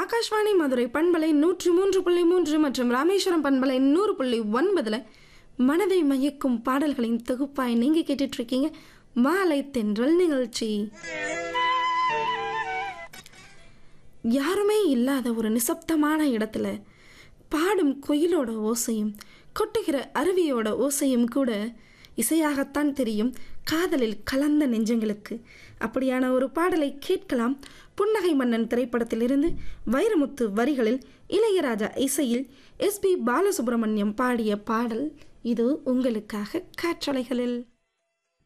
ஆகாஷ்வாணி மதுரை பண்பலை நூற்றி மூன்று புள்ளி மூன்று மற்றும் ராமேஸ்வரம் பண்பலை நூறு புள்ளி ஒன்பதுல மனதை மயக்கும் பாடல்களின் தொகுப்பாய் நீங்க கேட்டுட்டு இருக்கீங்க மாலை தென்றல் நிகழ்ச்சி யாருமே இல்லாத ஒரு நிசப்தமான இடத்துல பாடும் குயிலோட ஓசையும் கொட்டுகிற அருவியோட ஓசையும் கூட இசையாகத்தான் தெரியும் காதலில் கலந்த நெஞ்சங்களுக்கு அப்படியான ஒரு பாடலை கேட்கலாம் புன்னகை மன்னன் திரைப்படத்திலிருந்து வைரமுத்து வரிகளில் இளையராஜா இசையில் எஸ்பி பாலசுப்ரமணியம் பாடிய பாடல் இது உங்களுக்காக காற்றலைகளில்